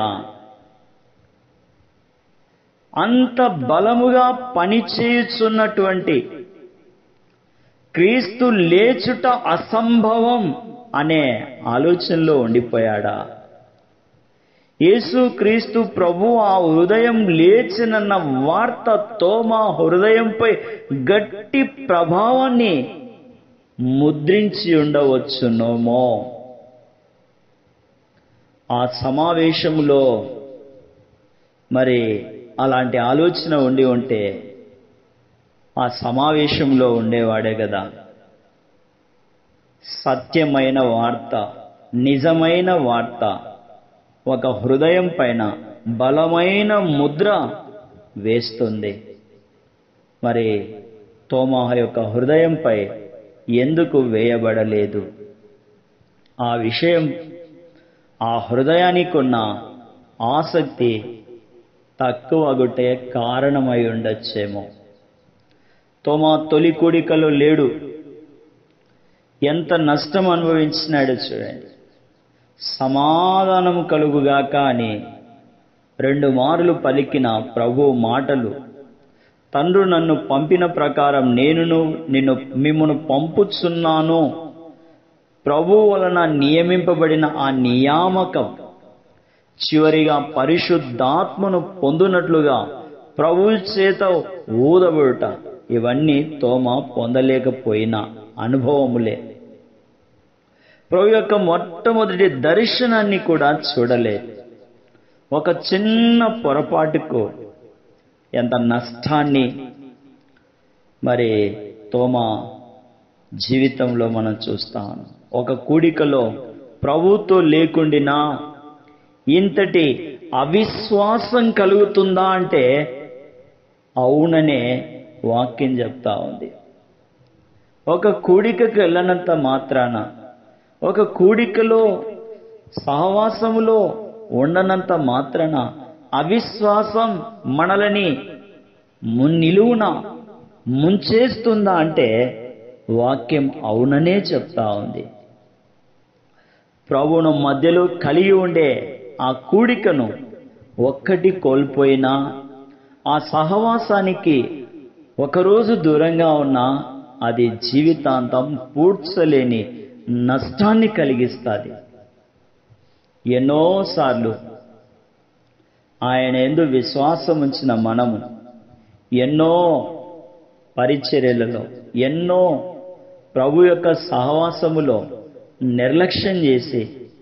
అంత బలముగా పనిచేయుచున్నటువంటి క్రీస్తు లేచుట అసంభవం అనే ఆలోచనలో ఉండిపోయాడా యేసు క్రీస్తు ప్రభు ఆ హృదయం లేచినన్న వార్త తోమా హృదయంపై గట్టి ప్రభావాన్ని ముద్రించి ఉండవచ్చునోమో ఆ సమావేశంలో మరి అలాంటి ఆలోచన ఉండి ఉంటే ఆ సమావేశంలో ఉండేవాడే కదా సత్యమైన వార్త నిజమైన వార్త ఒక హృదయం పైన బలమైన ముద్ర వేస్తుంది మరి తోమా యొక్క హృదయంపై ఎందుకు వేయబడలేదు ఆ విషయం ఆ హృదయానికి ఉన్న ఆసక్తి తక్కువగుటే కారణమై ఉండొచ్చేమో తోమా తొలి కూడికలో లేడు ఎంత నష్టం అనుభవించినాడో చూడండి సమాధానం కలుగుగాక అని రెండు మార్లు పలికిన ప్రభు మాటలు తండ్రు నన్ను పంపిన ప్రకారం నేనును నిన్ను మిమ్మను పంపుచున్నాను ప్రభు వలన నియమింపబడిన ఆ నియామకం చివరిగా పరిశుద్ధాత్మను పొందునట్లుగా ప్రభు చేత ఊదబడుట ఇవన్నీ తోమ పొందలేకపోయిన అనుభవములే ప్రభు యొక్క మొట్టమొదటి దర్శనాన్ని కూడా చూడలేదు ఒక చిన్న పొరపాటుకు ఎంత నష్టాన్ని మరి తోమ జీవితంలో మనం చూస్తాం ఒక కూడికలో ప్రభుతో లేకుండినా ఇంతటి అవిశ్వాసం కలుగుతుందా అంటే అవుననే వాక్యం చెప్తా ఉంది ఒక కూడికకు వెళ్ళనంత మాత్రాన ఒక కూడికలో సహవాసములో ఉండనంత మాత్రాన అవిశ్వాసం మనలని నిలువున ముంచేస్తుందా అంటే వాక్యం అవుననే చెప్తా ఉంది ప్రభువును మధ్యలో కలిగి ఉండే ఆ కూడికను ఒక్కటి కోల్పోయినా ఆ సహవాసానికి ఒకరోజు దూరంగా ఉన్నా అది జీవితాంతం పూడ్చలేని నష్టాన్ని కలిగిస్తుంది ఎన్నోసార్లు ఆయన ఎందు విశ్వాసం ఉంచిన మనము ఎన్నో పరిచర్యలలో ఎన్నో ప్రభు యొక్క సహవాసములో నిర్లక్ష్యం చేసి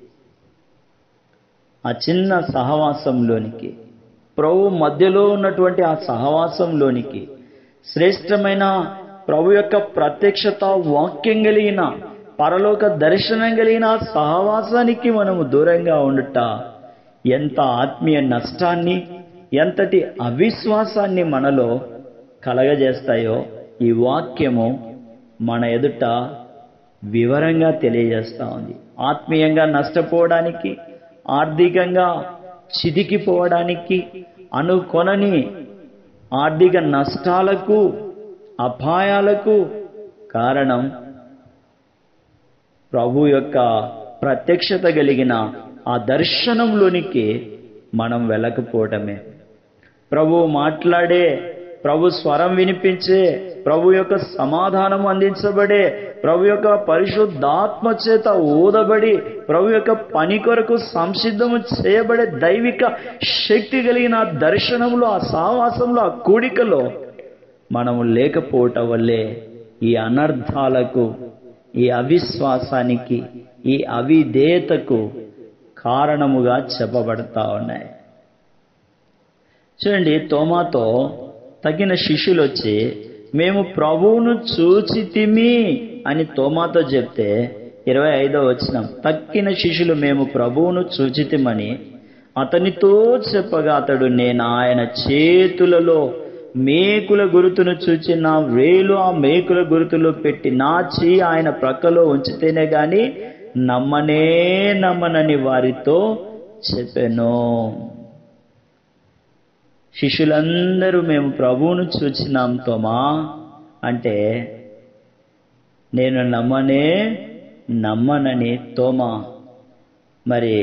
ఆ చిన్న సహవాసంలోనికి ప్రభు మధ్యలో ఉన్నటువంటి ఆ సహవాసంలోనికి శ్రేష్టమైన ప్రభు యొక్క ప్రత్యక్షత వాక్యం కలిగిన పరలోక దర్శనం కలిగిన సహవాసానికి మనము దూరంగా ఉండుట ఎంత ఆత్మీయ నష్టాన్ని ఎంతటి అవిశ్వాసాన్ని మనలో కలగజేస్తాయో ఈ వాక్యము మన ఎదుట వివరంగా తెలియజేస్తా ఉంది ఆత్మీయంగా నష్టపోవడానికి ఆర్థికంగా చిదికిపోవడానికి అనుకొనని ఆర్థిక నష్టాలకు అపాయాలకు కారణం ప్రభు యొక్క ప్రత్యక్షత కలిగిన ఆ దర్శనంలోనికి మనం వెళ్ళకపోవటమే ప్రభు మాట్లాడే ప్రభు స్వరం వినిపించే ప్రభు యొక్క సమాధానం అందించబడే ప్రభు యొక్క పరిశుద్ధాత్మ చేత ఊదబడి ప్రభు యొక్క పని కొరకు సంసిద్ధము చేయబడే దైవిక శక్తి కలిగిన ఆ దర్శనంలో ఆ సావాసంలో ఆ కూడికలో మనము లేకపోవటం వల్లే ఈ అనర్థాలకు ఈ అవిశ్వాసానికి ఈ అవిధేయతకు కారణముగా చెప్పబడతా ఉన్నాయి చూడండి తోమాతో తగిన శిష్యులు వచ్చి మేము ప్రభువును చూచితిమి అని తోమాతో చెప్తే ఇరవై ఐదో వచ్చినాం తక్కిన శిష్యులు మేము ప్రభువును చూచితిమని అతనితో చెప్పగా అతడు నేను ఆయన చేతులలో మేకుల గురుతును చూచి నా వేలు ఆ మేకుల గురుతులో పెట్టి నా చెయ్యి ఆయన ప్రక్కలో ఉంచితేనే గాని నమ్మనే నమ్మనని వారితో చెప్పాను శిష్యులందరూ మేము ప్రభువును చూచినాం తోమా అంటే నేను నమ్మనే నమ్మనని తోమా మరి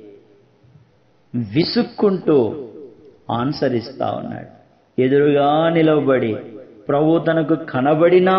విసుక్కుంటూ ఆన్సర్ ఇస్తా ఉన్నాడు ఎదురుగా నిలవబడి ప్రభు తనకు కనబడినా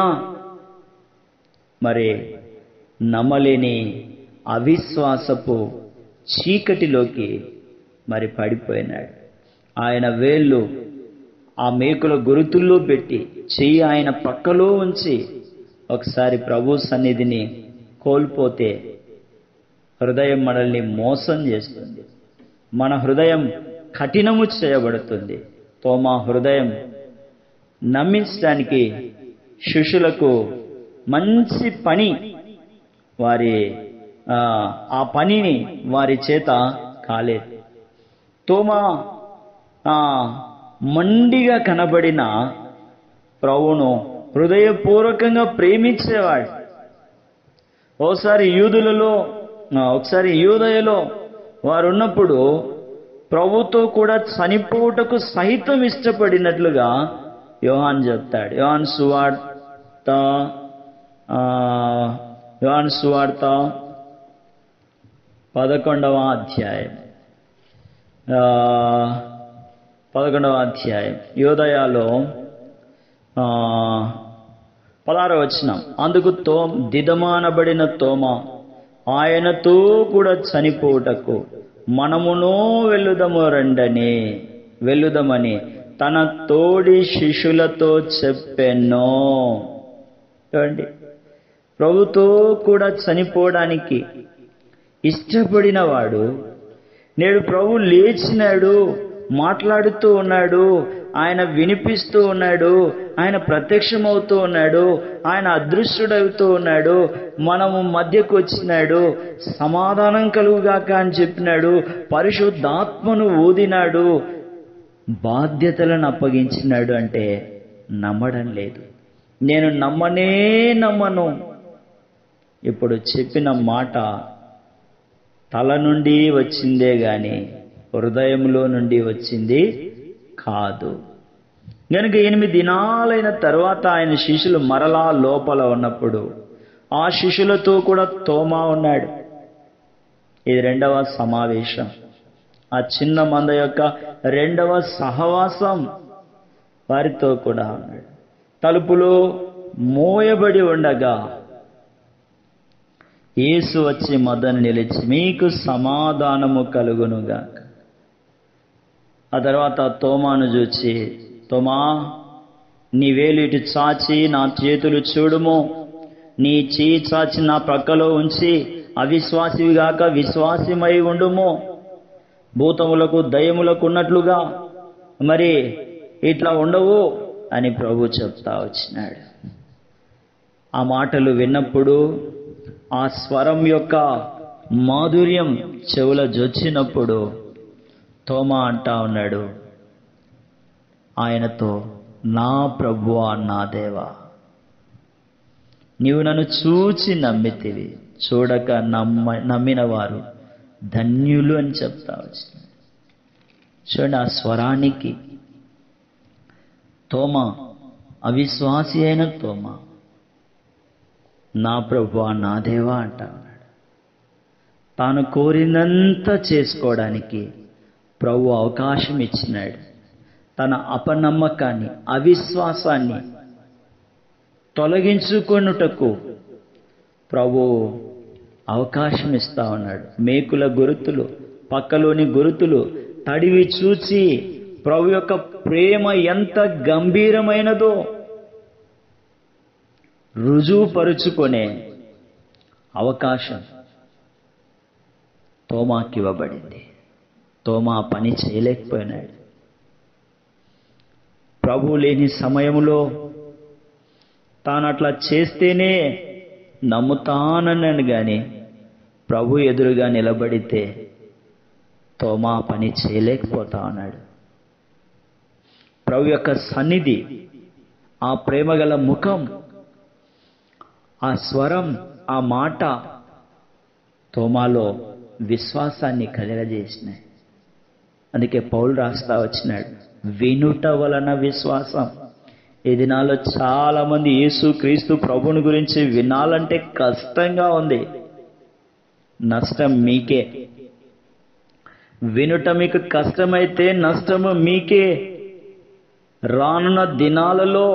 మరి నమ్మలేని అవిశ్వాసపు చీకటిలోకి మరి పడిపోయినాడు ఆయన వేళ్ళు ఆ మేకుల గురుతుల్లో పెట్టి చెయ్యి ఆయన పక్కలో ఉంచి ఒకసారి ప్రభు సన్నిధిని కోల్పోతే హృదయం మనల్ని మోసం చేస్తుంది మన హృదయం కఠినము చేయబడుతుంది తోమా హృదయం నమ్మించడానికి శిష్యులకు మంచి పని వారి ఆ పనిని వారి చేత కాలేదు తోమా ఆ మండిగా కనబడిన ప్రభువును హృదయపూర్వకంగా ప్రేమించేవాడు ఒకసారి యూదులలో ఆ, ఒకసారి యూదయలో వారు ఉన్నప్పుడు ప్రభుతో కూడా చనిపోవుటకు సహితం ఇష్టపడినట్లుగా యోహాన్ చెప్తాడు యోహాన్ సువార్త ఆ, యోహాన్ సువార్త పదకొండవ అధ్యాయం ఆ, పదకొండవ అధ్యాయం యోదయాలో ఆ, పదహారవ వచనం అందుకు తో దిదమానబడిన తోమ ఆయనతో కూడా చనిపోవుటకు మనమునో వెళ్ళుదము రండని వెళ్ళుదమని తన తోడి శిష్యులతో చెప్పెన్నో చూడండి ప్రభుతో కూడా చనిపోవడానికి ఇష్టపడిన వాడు నేడు ప్రభు లేచినాడు మాట్లాడుతూ ఉన్నాడు ఆయన వినిపిస్తూ ఉన్నాడు ఆయన ప్రత్యక్షమవుతూ ఉన్నాడు ఆయన అదృశ్యుడవుతూ ఉన్నాడు మనము మధ్యకు వచ్చినాడు సమాధానం కలుగుగాక అని చెప్పినాడు పరిశుద్ధాత్మను ఊదినాడు బాధ్యతలను అప్పగించినాడు అంటే నమ్మడం లేదు నేను నమ్మనే నమ్మను ఇప్పుడు చెప్పిన మాట తల నుండి వచ్చిందే గాని హృదయంలో నుండి వచ్చింది కాదు గనుక ఎనిమిది దినాలైన తర్వాత ఆయన శిష్యులు మరలా లోపల ఉన్నప్పుడు ఆ శిష్యులతో కూడా తోమా ఉన్నాడు ఇది రెండవ సమావేశం ఆ చిన్న మంద యొక్క రెండవ సహవాసం వారితో కూడా ఉన్నాడు తలుపులో మోయబడి ఉండగా యేసు వచ్చి మదను నిలిచి మీకు సమాధానము కలుగునుగా ఆ తర్వాత తోమాను చూచి తోమా నీ వేలు ఇటు చాచి నా చేతులు చూడుము నీ చేయి చాచి నా ప్రక్కలో ఉంచి అవిశ్వాసివిగాక విశ్వాసిమై ఉండుము భూతములకు దయములకు ఉన్నట్లుగా మరి ఇట్లా ఉండవు అని ప్రభు చెప్తా వచ్చినాడు ఆ మాటలు విన్నప్పుడు ఆ స్వరం యొక్క మాధుర్యం చెవుల జొచ్చినప్పుడు తోమా అంటా ఉన్నాడు ఆయనతో నా ప్రభువా నా దేవా నీవు నన్ను చూచి నమ్మితివి చూడక నమ్మ నమ్మిన వారు ధన్యులు అని చెప్తా వచ్చిన చూడండి ఆ స్వరానికి తోమ అవిశ్వాసి అయిన తోమ నా ప్రభు నా దేవా అంటా ఉన్నాడు తాను కోరినంత చేసుకోవడానికి ప్రభు అవకాశం ఇచ్చినాడు తన అపనమ్మకాన్ని అవిశ్వాసాన్ని తొలగించుకొనుటకు ప్రభు అవకాశం ఇస్తా ఉన్నాడు మేకుల గురుతులు పక్కలోని గురుతులు తడివి చూచి ప్రభు యొక్క ప్రేమ ఎంత గంభీరమైనదో రుజువుపరుచుకునే అవకాశం తోమాకి ఇవ్వబడింది తోమా పని చేయలేకపోయినాడు ప్రభు లేని సమయంలో తాను అట్లా చేస్తేనే నమ్ముతానన్నాను గాని ప్రభు ఎదురుగా నిలబడితే తోమా పని చేయలేకపోతా ఉన్నాడు ప్రభు యొక్క సన్నిధి ఆ ప్రేమగల ముఖం ఆ స్వరం ఆ మాట తోమాలో విశ్వాసాన్ని కలగజేసినాయి అందుకే పౌలు రాస్తా వచ్చినాడు వినుట వలన విశ్వాసం ఈ దినాల్లో చాలా మంది యేసు క్రీస్తు ప్రభుని గురించి వినాలంటే కష్టంగా ఉంది నష్టం మీకే వినుట మీకు కష్టమైతే నష్టము మీకే రానున్న దినాలలో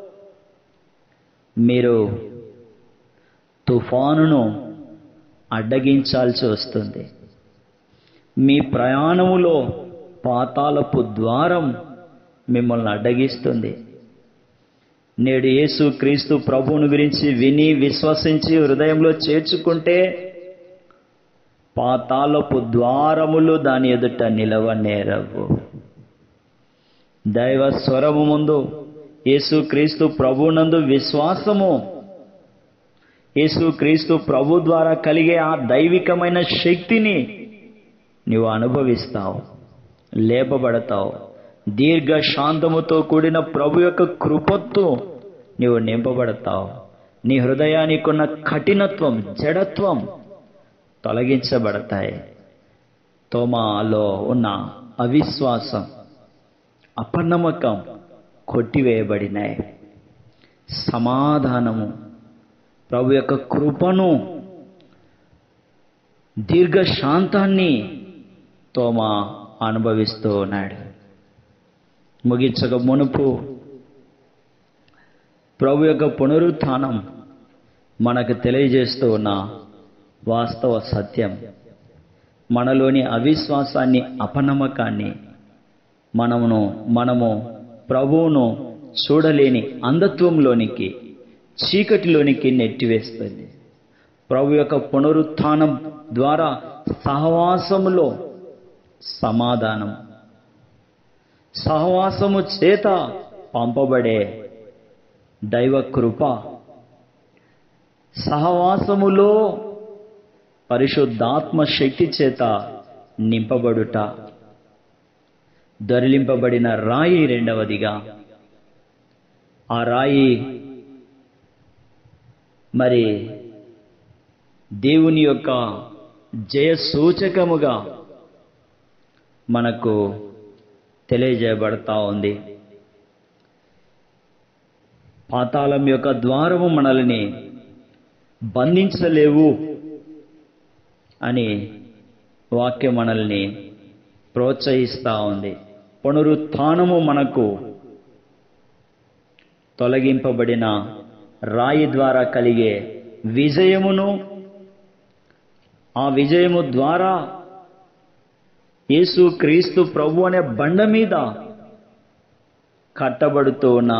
మీరు తుఫానును అడ్డగించాల్సి వస్తుంది మీ ప్రయాణములో పాతాలపు ద్వారం మిమ్మల్ని అడ్డగిస్తుంది నేడు యేసు క్రీస్తు ప్రభువుని గురించి విని విశ్వసించి హృదయంలో చేర్చుకుంటే పాతాలపు ద్వారములు దాని ఎదుట నిలవనేరవు దైవ స్వరము ముందు యేసు క్రీస్తు ప్రభునందు విశ్వాసము యేసు క్రీస్తు ప్రభు ద్వారా కలిగే ఆ దైవికమైన శక్తిని నీవు అనుభవిస్తావు లేపబడతావు దీర్ఘ శాంతముతో కూడిన ప్రభు యొక్క కృపతో నీవు నింపబడతావు నీ హృదయానికున్న కఠినత్వం జడత్వం తొలగించబడతాయి తోమాలో ఉన్న అవిశ్వాసం అపనమ్మకం కొట్టివేయబడినాయి సమాధానము ప్రభు యొక్క కృపను దీర్ఘ శాంతాన్ని తోమా అనుభవిస్తూ ఉన్నాడు ముగించక మునుపు ప్రభు యొక్క పునరుత్థానం మనకు తెలియజేస్తూ ఉన్న వాస్తవ సత్యం మనలోని అవిశ్వాసాన్ని అపనమ్మకాన్ని మనమును మనము ప్రభువును చూడలేని అంధత్వంలోనికి చీకటిలోనికి నెట్టివేస్తుంది ప్రభు యొక్క పునరుత్థానం ద్వారా సహవాసములో సమాధానం సహవాసము చేత పంపబడే దైవ కృప సహవాసములో పరిశుద్ధాత్మ శక్తి చేత నింపబడుట దొరిలింపబడిన రాయి రెండవదిగా ఆ రాయి మరి దేవుని యొక్క జయ సూచకముగా మనకు తెలియజేయబడతా ఉంది పాతాళం యొక్క ద్వారము మనల్ని బంధించలేవు అని వాక్యం మనల్ని ప్రోత్సహిస్తూ ఉంది పునరుత్థానము మనకు తొలగింపబడిన రాయి ద్వారా కలిగే విజయమును ఆ విజయము ద్వారా యేసు క్రీస్తు ప్రభు అనే బండ మీద కట్టబడుతూ ఉన్న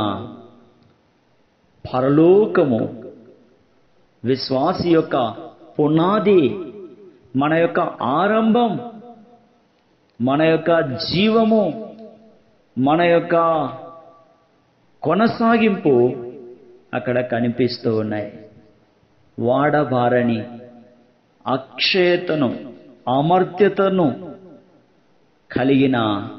పరలోకము విశ్వాసి యొక్క పునాది మన యొక్క ఆరంభం మన యొక్క జీవము మన యొక్క కొనసాగింపు అక్కడ కనిపిస్తూ ఉన్నాయి వాడబారని అక్షయతను అమర్త్యతను కలిగిన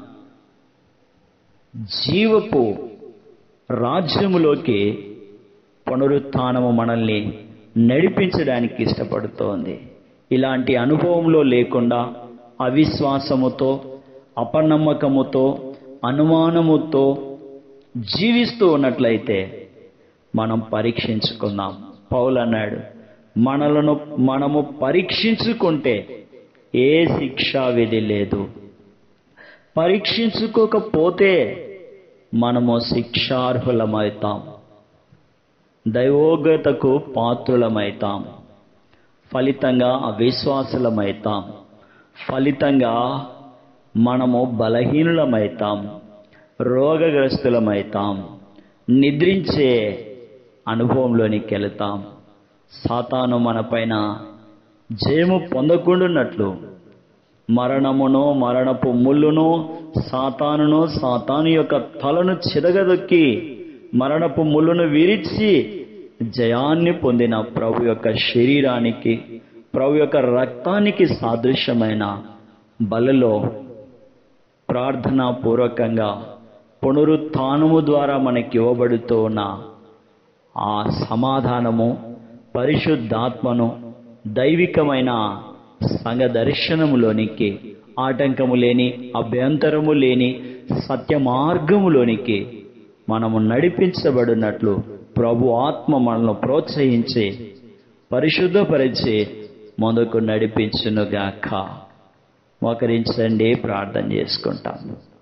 జీవపు రాజ్యములోకి పునరుత్థానము మనల్ని నడిపించడానికి ఇష్టపడుతోంది ఇలాంటి అనుభవంలో లేకుండా అవిశ్వాసముతో అపనమ్మకముతో అనుమానముతో జీవిస్తూ ఉన్నట్లయితే మనం పరీక్షించుకుందాం పౌలు అన్నాడు మనలను మనము పరీక్షించుకుంటే ఏ శిక్షా విధి లేదు పరీక్షించుకోకపోతే మనము శిక్షార్హులమవుతాం దైవోగ్యతకు పాత్రులమవుతాం ఫలితంగా అవిశ్వాసులమవుతాం ఫలితంగా మనము బలహీనులమవుతాం రోగగ్రస్తులమవుతాం నిద్రించే అనుభవంలోనికి వెళతాం సాతాను మన పైన జయము పొందకుండాన్నట్లు మరణమును మరణపు ముళ్ళును సాతానును సాతాను యొక్క తలను చిదగదొక్కి మరణపు ముళ్ళును విరిచి జయాన్ని పొందిన ప్రభు యొక్క శరీరానికి ప్రభు యొక్క రక్తానికి సాదృశ్యమైన బలలో ప్రార్థనాపూర్వకంగా పునరుత్నము ద్వారా మనకి ఇవ్వబడుతూ ఉన్న ఆ సమాధానము పరిశుద్ధాత్మను దైవికమైన సంఘ దర్శనములోనికి ఆటంకము లేని అభ్యంతరము లేని సత్య మార్గములోనికి మనము నడిపించబడినట్లు ప్రభు ఆత్మ మనల్ని ప్రోత్సహించి పరిశుద్ధపరిచి ముందుకు నడిపించునుగాక మోకరించండి ప్రార్థన చేసుకుంటాము